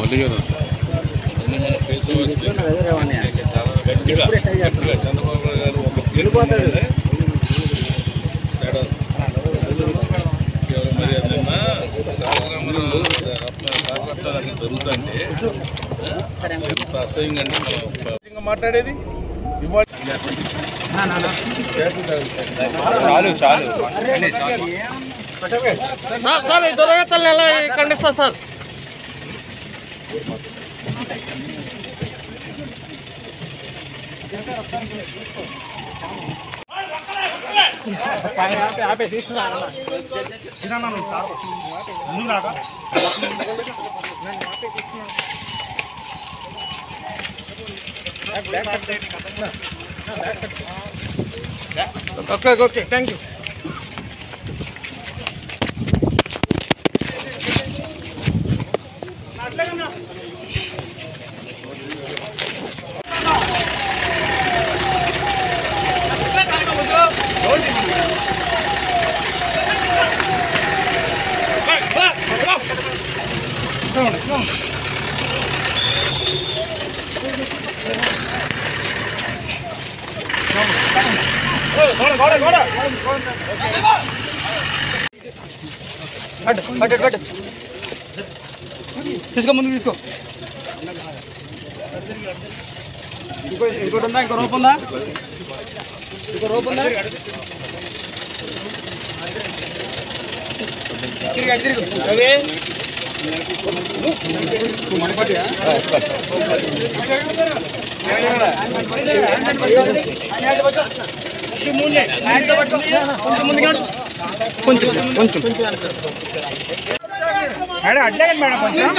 అన్ని మన face overs గట్టిగా గట్టిగా చంద్రబాబు నాయుడు గారు ఒక వెళ్ళిపోతాడు తేడా కేవలం మరి నిన్న రామరామరావు రత్న తారకరత్న దగ్గర జరుగుతుంటే ఎంత అసహ్యంగా అంటే మనం అసహ్యంగా మాట్లాడేది ఇవాళ చాలు చాలు సార్ సార్ ఈ దుర్గతల్ని ఎలా ఖండిస్తారు sir okay okay thank you పట్టు పట్టు పట్టు తీసుకో ముందు తీసుకో ఇంకో ఇంకోటి ఉందా ఇంకో రూపు ఉందా ఇంకో రూపు ఉందా తిరిగి అటు తిరుగు రవి మనపట్టియా కొంచెం కొంచెం మేడం అట్లే మేడం కొంచెం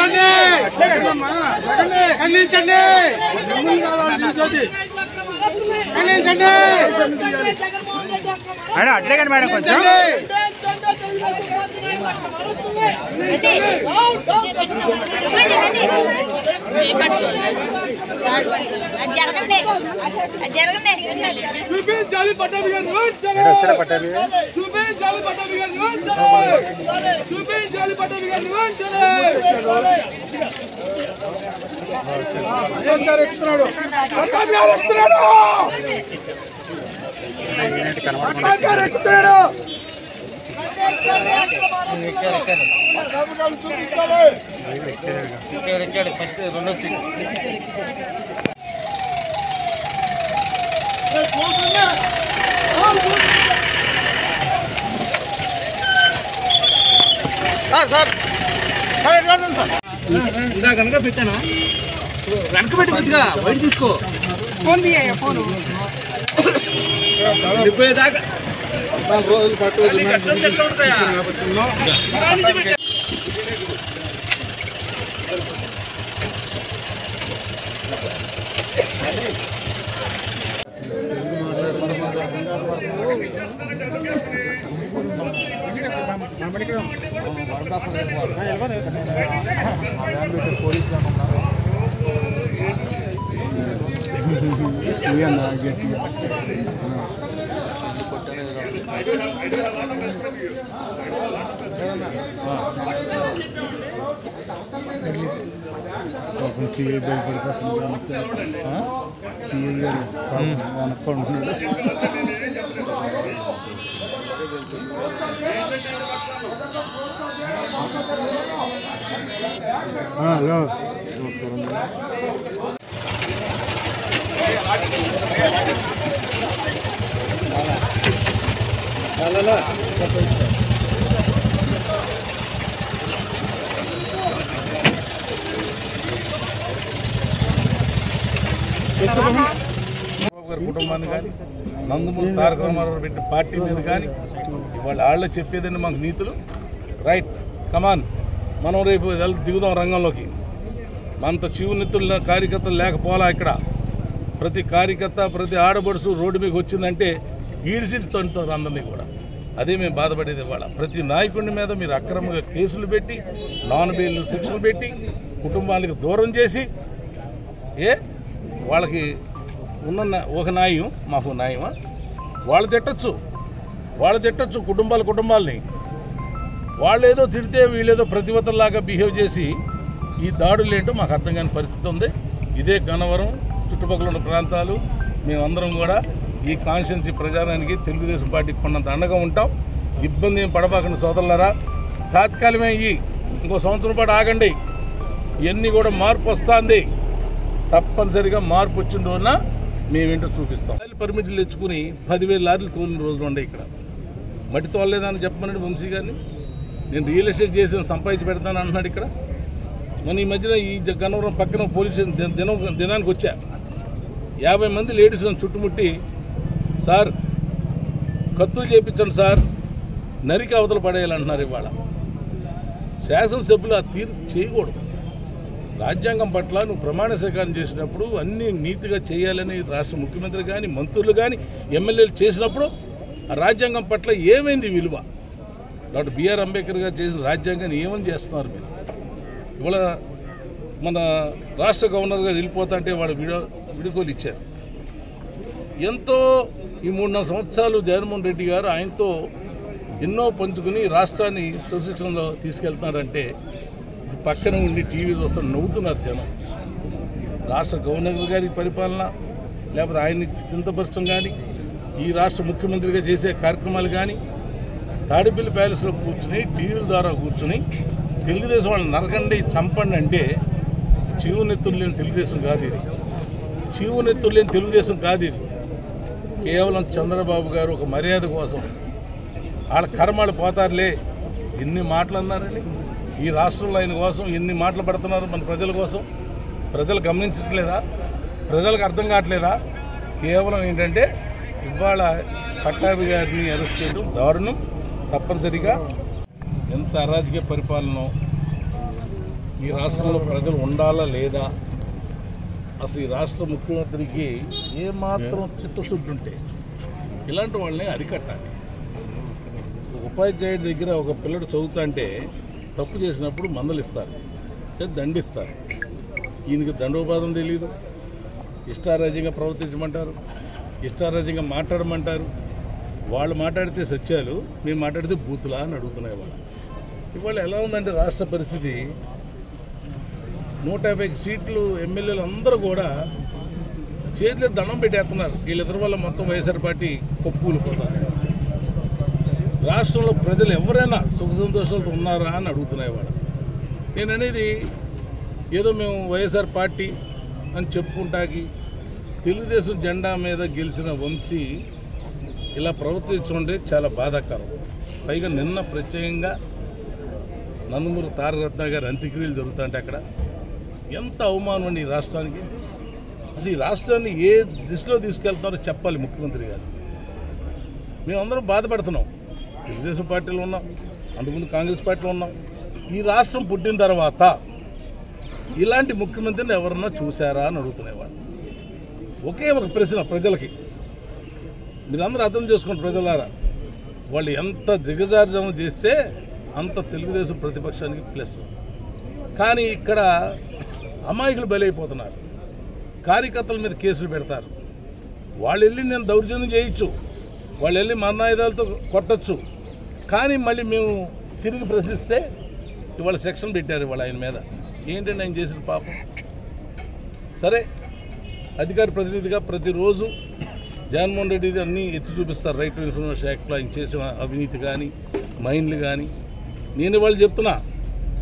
ఖండించండి ఖండించండి మేడం అట్లే కానీ మేడం కొంచెం జరగండి జరగండి చూపించాలి పట్టాభి గారిని వెంటనే చూపించాలి పట్టాభి గారిని వెంటనే చూపించాలి పట్టాభి గారిని వెంటనే పట్టాభి గారు ఎక్కుతున్నాడు పట్టాభి గారు ఎక్కుతున్నాడు పట్టాభి గారు ఎక్కుతున్నాడు సార్ సార్ సార్ ఎట్లా ఉంది సార్ ఇందా కనుక పెట్టానా వెనక పెట్టి కొద్దిగా బయట తీసుకో ఫోన్ తీయ ఫోన్ వెళ్ళిపోయేదాకా రోజులు పట్టు పాపం సీఐ భయపడిపోతుంది సీఐ గారు అనుకుంటున్నాడు హలో చంద్రబాబు గారి కుటుంబాన్ని కానీ నందమూరి తారక రామారావు పెట్టిన పార్టీ మీద కానీ వాళ్ళ వాళ్ళే చెప్పేదండి మాకు నీతులు రైట్ కమాన్ మనం రేపు వెళ్ దిగుదాం రంగంలోకి మనతో చివునిత్తుల కార్యకర్తలు లేకపోలా ఇక్కడ ప్రతి కార్యకర్త ప్రతి ఆడబడుసు రోడ్డు మీకు వచ్చిందంటే ఈడిసిటి తంటారు అందరినీ కూడా అదే మేము బాధపడేది ఇవాళ ప్రతి నాయకుడి మీద మీరు అక్రమంగా కేసులు పెట్టి నాన్ బెయిల్ శిక్షలు పెట్టి కుటుంబాలకు దూరం చేసి ఏ వాళ్ళకి ఉన్న నా- ఒక న్యాయం మాకు న్యాయమా వాళ్ళు తిట్టచ్చు వాళ్ళు తిట్టచ్చు కుటుంబాల కుటుంబాలని వాళ్ళు ఏదో తిడితే వీళ్ళేదో ప్రతివతల్లాగా బిహేవ్ చేసి ఈ దాడులు ఏంటో మాకు అర్థం కాని పరిస్థితి ఉంది ఇదే గన్నవరం చుట్టుపక్కల ఉన్న ప్రాంతాలు మేమందరం కూడా ఈ కాన్స్టిట్యున్సీ ప్రచారానికి తెలుగుదేశం పార్టీకి కొన్నంత అండగా ఉంటాం ఇబ్బంది ఏం పడబాకండి సోదరులారా తాత్కాలికమే ఇవి ఇంకో సంవత్సరం పాటు ఆగండి ఇవన్నీ కూడా మార్పు వస్తుంది తప్పనిసరిగా మార్పు వచ్చిన రోజున మేమేంటో చూపిస్తాం లారీ పర్మిట్లు తెచ్చుకుని పదివేల లారీలు తోలిన రోజులు ఉన్నాయి ఇక్కడ మట్టి తోలలేదని చెప్పమనండి వంశీ గారిని నేను రియల్ ఎస్టేట్ చేసి సంపాదించి పెడతాను అంటున్నాడు ఇక్కడ మన ఈ మధ్యన ఈ జ- గన్నవరం పక్కన పోలీస్ స్టేషన్ దిన- దినం దినానికి వచ్చా యాభై మంది లేడీస్ నన్ను చుట్టుముట్టి సార్ కత్తులు చేపించండి సార్ నరికి అవతల పడేయాలంటున్నారు ఇవాళ శాసనసభ్యులు ఆ తీరు చేయకూడదు రాజ్యాంగం పట్ల నువ్వు ప్రమాణ స్వీకారం చేసినప్పుడు అన్ని నీతిగా చేయాలని రాష్ట్ర ముఖ్యమంత్రి కానీ మంత్రులు కానీ ఎమ్మెల్యేలు చేసినప్పుడు ఆ రాజ్యాంగం పట్ల ఏమైంది విలువ డాక్టర్ బిఆర్ అంబేద్కర్ గారు చేసిన రాజ్యాంగాన్ని ఏమని చేస్తున్నారు మీరు ఇవాళ మన రాష్ట్ర గవర్నర్ గారు వెళ్ళిపోతా అంటే వాడు విడో విడుకోలు ఇచ్చారు ఎంతో ఈ మూడు నాలుగు సంవత్సరాలు జగన్మోహన్ రెడ్డి గారు ఆయనతో ఎన్నో పంచుకుని రాష్ట్రాన్ని సుశిక్షణలో తీసుకెళ్తున్నారంటే ఈ పక్కన ఉండి టీవీ చూస్తే నవ్వుతున్నారు జనం రాష్ట్ర గవర్నర్ గారి పరిపాలన లేకపోతే ఆయన్ని చింతపరచడం కానీ ఈ రాష్ట్ర ముఖ్యమంత్రిగా చేసే కార్యక్రమాలు కానీ తాడిపల్లి ప్యాలెస్లో కూర్చుని టీవీల ద్వారా కూర్చుని తెలుగుదేశం వాళ్ళని నరకండి చంపండి అంటే చీవునెత్తులు లేని తెలుగుదేశం కాదు ఇది చీవునెత్తులు లేని తెలుగుదేశం కాదు ఇది కేవలం చంద్రబాబు గారు ఒక మర్యాద కోసం వాళ్ళ కర్మాలు పోతారులే ఎన్ని మాటలు అన్నారండి ఈ రాష్ట్రంలో ఆయన కోసం ఎన్ని మాటలు పడుతున్నారు మన ప్రజల కోసం ప్రజలు గమనించట్లేదా ప్రజలకు అర్థం కావట్లేదా కేవలం ఏంటంటే ఇవాళ పట్టాభి గారిని అరెస్ట్ చేయడం దారుణం తప్పనిసరిగా ఎంత అరాజకీయ పరిపాలన ఈ రాష్ట్రంలో ప్రజలు ఉండాలా లేదా అసలు ఈ రాష్ట్ర ముఖ్యమంత్రికి ఏమాత్రం చిత్తశుద్ధి ఉంటే ఇలాంటి వాళ్ళని అరికట్టాలి ఒక ఉపాధ్యాయుడి దగ్గర ఒక పిల్లడు చదువుతా అంటే తప్పు చేసినప్పుడు మందలిస్తారు లేదా దండిస్తారు ఈయనకి దండోపాదం తెలియదు ఇష్టారాజ్యంగా ప్రవర్తించమంటారు ఇష్టారాజ్యంగా మాట్లాడమంటారు వాళ్ళు మాట్లాడితే సత్యాలు మేము మాట్లాడితే బూతులా అని అడుగుతున్నాయి వాళ్ళు ఇవాళ ఎలా ఉందంటే రాష్ట్ర పరిస్థితి నూట యాభై సీట్లు ఎమ్మెల్యేలు అందరూ కూడా చేతిలో దండం పెట్టేస్తున్నారు వీళ్ళిద్దరి వల్ల మొత్తం వైఎస్ఆర్ పార్టీ కొప్పుకూలిపోతారు రాష్ట్రంలో ప్రజలు ఎవరైనా సుఖ సంతోషాలతో ఉన్నారా అని అడుగుతున్నాయి వాళ్ళు నేను అనేది ఏదో మేము వైఎస్ఆర్ పార్టీ అని చెప్పుకుంటాకి తెలుగుదేశం జెండా మీద గెలిచిన వంశీ ఇలా ప్రవర్తించుంటే చాలా బాధాకరం పైగా నిన్న ప్రత్యేకంగా నందమూరి తారరత్న గారి అంత్యక్రియలు జరుగుతాయంటే అక్కడ ఎంత అవమానం అండి ఈ రాష్ట్రానికి అసలు ఈ రాష్ట్రాన్ని ఏ దిశలో తీసుకెళ్తారో చెప్పాలి ముఖ్యమంత్రి గారు మేమందరం బాధపడుతున్నాం తెలుగుదేశం పార్టీలో ఉన్నాం అంతకుముందు కాంగ్రెస్ పార్టీలో ఉన్నాం ఈ రాష్ట్రం పుట్టిన తర్వాత ఇలాంటి ముఖ్యమంత్రిని ఎవరన్నా చూశారా అని అడుగుతునేవాడు ఒకే ఒక ప్రశ్న ప్రజలకి మీరందరూ అర్థం చేసుకోండి ప్రజలారా వాళ్ళు ఎంత దిగజార్జన చేస్తే అంత తెలుగుదేశం ప్రతిపక్షానికి ప్లస్ కానీ ఇక్కడ అమాయకులు బలైపోతున్నారు కార్యకర్తల మీద కేసులు పెడతారు వాళ్ళు వెళ్ళి నేను దౌర్జన్యం చేయొచ్చు వాళ్ళు వెళ్ళి మన్నాయుధాలతో కొట్టచ్చు కానీ మళ్ళీ మేము తిరిగి ప్రశ్నిస్తే ఇవాళ సెక్షన్ పెట్టారు ఇవాళ ఆయన మీద ఏంటంటే ఆయన చేసిన పాపం సరే అధికార ప్రతినిధిగా ప్రతిరోజు జగన్మోహన్ రెడ్డి అన్నీ ఎత్తి చూపిస్తారు రైట్ టు ఇన్ఫర్మేషన్ యాక్ట్లో ఆయన చేసిన అవినీతి కానీ మైన్లు కానీ నేను వాళ్ళు చెప్తున్నా